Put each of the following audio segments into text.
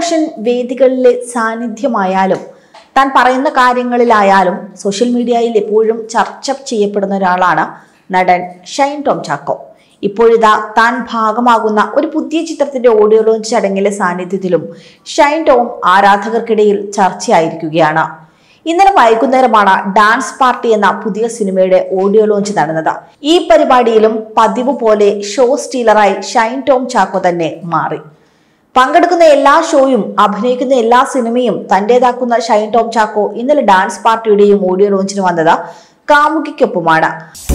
fashion വേദികളിലെ സാന്നിധ്യമായാലും താൻ പറയുന്ന കാര്യങ്ങളിലായാലും social മീഡിയയിൽ എപ്പോഴും ചർച്ച ചെയ്യപ്പെടുന്ന ഒരാളാണ് നടൻ ഷൈൻ ടോം ചാക്കോ ഇപ്പോഴിതാ താൻ ഭാഗമാകുന്ന ഒരു പുതിയ ചിത്രത്തിന്റെ ഓഡിയോ ലോഞ്ച് ചടങ്ങിലെ സാന്നിധ്യത്തിലും ഷൈൻ ടോം ആരാധകർക്കിടയിൽ ചർച്ചയായിരിക്കുകയാണ് ഇന്നലെ വൈകുന്നേരമാണ് ഡാൻസ് പാർട്ടി എന്ന പുതിയ സിനിമയുടെ ഓഡിയോ ലോഞ്ച് നടന്നത് ഈ പരിപാടിയിലും പതിവ് പോലെ ഷോ സ്റ്റീലറായി ഷൈൻ ടോം ചാക്കോ തന്നെ മാറി പങ്കെടുക്കുന്ന എല്ലാ ഷോയും അഭിനയിക്കുന്ന എല്ലാ സിനിമയും തന്റേതാക്കുന്ന ഷൈൻ ടോം ചാക്കോ ഇന്നലെ ഡാൻസ് പാർട്ടിയുടെയും ഓഡിയോ ലോഞ്ചിന് വന്നത് കാമുകിക്കൊപ്പമാണ്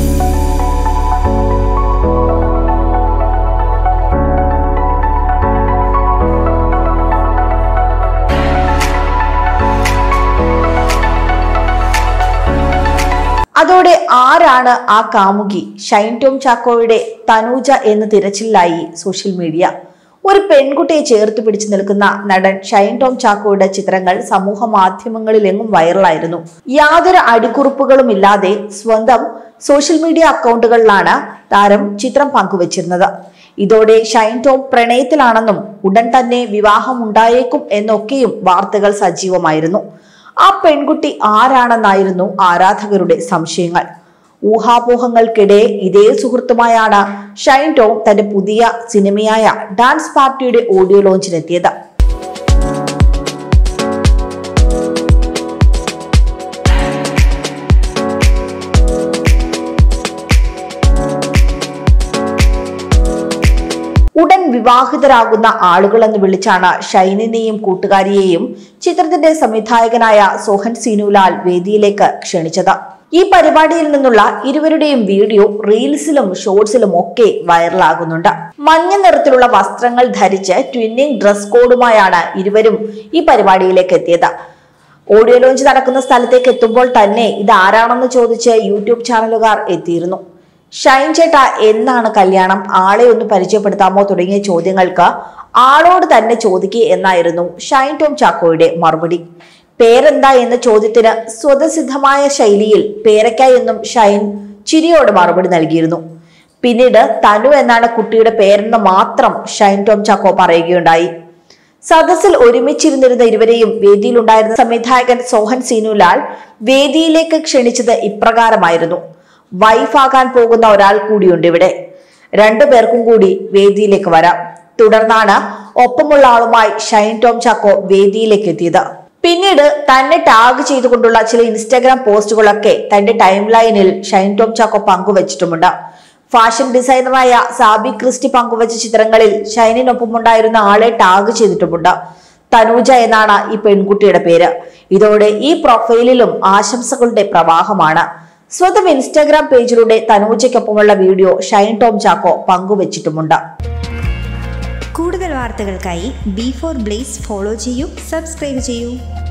അതോടെ ആരാണ് ആ കാമുകി ഷൈൻ ടോം ചാക്കോയുടെ തനൂജ എന്ന തിരച്ചിലായി സോഷ്യൽ മീഡിയ ഒരു പെൺകുട്ടിയെ ചേർത്ത് പിടിച്ചു നിൽക്കുന്ന നടൻ ഷൈൻ ടോം ചാക്കോയുടെ ചിത്രങ്ങൾ സമൂഹ മാധ്യമങ്ങളിലെങ്ങും വൈറലായിരുന്നു യാതൊരു അടിക്കുറിപ്പുകളും ഇല്ലാതെ സ്വന്തം സോഷ്യൽ മീഡിയ അക്കൗണ്ടുകളിലാണ് താരം ചിത്രം പങ്കുവച്ചിരുന്നത് ഇതോടെ ഷൈൻ ടോം പ്രണയത്തിലാണെന്നും ഉടൻ തന്നെ വിവാഹം ഉണ്ടായേക്കും എന്നൊക്കെയും വാർത്തകൾ സജീവമായിരുന്നു ആ പെൺകുട്ടി ആരാണെന്നായിരുന്നു ആരാധകരുടെ സംശയങ്ങൾ ഊഹാപോഹങ്ങൾക്കിടെ ഇതേ സുഹൃത്തുമായാണ് ഷൈൻ ടോം തന്റെ പുതിയ സിനിമയായ ഡാൻസ് പാർട്ടിയുടെ ഓഡിയോ ലോഞ്ചിനെത്തിയത് ഉടൻ വിവാഹിതരാകുന്ന ആളുകളെന്ന് വിളിച്ചാണ് ഷൈനിനെയും കൂട്ടുകാരിയെയും ചിത്രത്തിന്റെ സംവിധായകനായ സോഹൻ സീനുലാൽ വേദിയിലേക്ക് ക്ഷണിച്ചത് ഈ പരിപാടിയിൽ നിന്നുള്ള ഇരുവരുടെയും വീഡിയോ റീൽസിലും ഷോർട്സിലും ഒക്കെ വൈറലാകുന്നുണ്ട് മഞ്ഞ നിറത്തിലുള്ള വസ്ത്രങ്ങൾ ധരിച്ച് ട്വിന്നിങ് ഡ്രസ് കോഡുമായാണ് ഇരുവരും ഈ പരിപാടിയിലേക്ക് എത്തിയത് ഓഡിയോ ലോഞ്ച് നടക്കുന്ന സ്ഥലത്തേക്ക് എത്തുമ്പോൾ തന്നെ ഇത് ആരാണെന്ന് ചോദിച്ച് യൂട്യൂബ് ചാനലുകാർ എത്തിയിരുന്നു ഷൈൻ ചേട്ടാ എന്നാണ് കല്യാണം ആളെ ഒന്ന് പരിചയപ്പെടുത്താമോ തുടങ്ങിയ ചോദ്യങ്ങൾക്ക് ആളോട് തന്നെ ചോദിക്കുക എന്നായിരുന്നു ഷൈൻ ടോം ചാക്കോയുടെ മറുപടി പേരെന്താ എന്ന ചോദ്യത്തിന് സ്വതസിദ്ധമായ ശൈലിയിൽ പേരയ്ക്ക എന്നും ഷൈൻ ചിരിയോട് മറുപടി നൽകിയിരുന്നു പിന്നീട് തനു എന്നാണ് കുട്ടിയുടെ പേരെന്ന് മാത്രം ഷൈൻ ടോം ചാക്കോ പറയുകയുണ്ടായി സദസ്സിൽ ഒരുമിച്ചിരുന്നിരുന്ന ഇരുവരെയും വേദിയിലുണ്ടായിരുന്ന സംവിധായകൻ സോഹൻ സീനുലാൽ വേദിയിലേക്ക് ക്ഷണിച്ചത് ഇപ്രകാരമായിരുന്നു വൈഫാകാൻ പോകുന്ന ഒരാൾ കൂടിയുണ്ട് ഇവിടെ രണ്ടു പേർക്കും കൂടി വേദിയിലേക്ക് വരാം തുടർന്നാണ് ഒപ്പമുള്ള ആളുമായി ഷൈൻ ടോം ചാക്കോ വേദിയിലേക്ക് എത്തിയത് പിന്നീട് തന്നെ ടാഗ് ചെയ്തുകൊണ്ടുള്ള ചില ഇൻസ്റ്റാഗ്രാം പോസ്റ്റുകളൊക്കെ തന്റെ ടൈം ലൈനിൽ ഷൈൻ ടോം ചാക്കോ പങ്കുവച്ചിട്ടുമുണ്ട് ഫാഷൻ ഡിസൈനറായ സാബി ക്രിസ്റ്റി പങ്കുവച്ച ചിത്രങ്ങളിൽ ഷൈനിനൊപ്പമുണ്ടായിരുന്ന ആളെ ടാഗ് ചെയ്തിട്ടുമുണ്ട് തനൂജ എന്നാണ് ഈ പെൺകുട്ടിയുടെ പേര് ഇതോടെ ഈ പ്രൊഫൈലിലും ആശംസകളുടെ പ്രവാഹമാണ് സ്വന്തം ഇൻസ്റ്റാഗ്രാം പേജിലൂടെ തനൂജയ്ക്കൊപ്പമുള്ള വീഡിയോ ഷൈൻ ടോം ചാക്കോ പങ്കുവച്ചിട്ടുമുണ്ട് കൂടുതൽ വാർത്തകൾക്കായി ബി ഫോർ ബ്ലേസ് ഫോളോ ചെയ്യൂ സബ്സ്ക്രൈബ് ചെയ്യൂ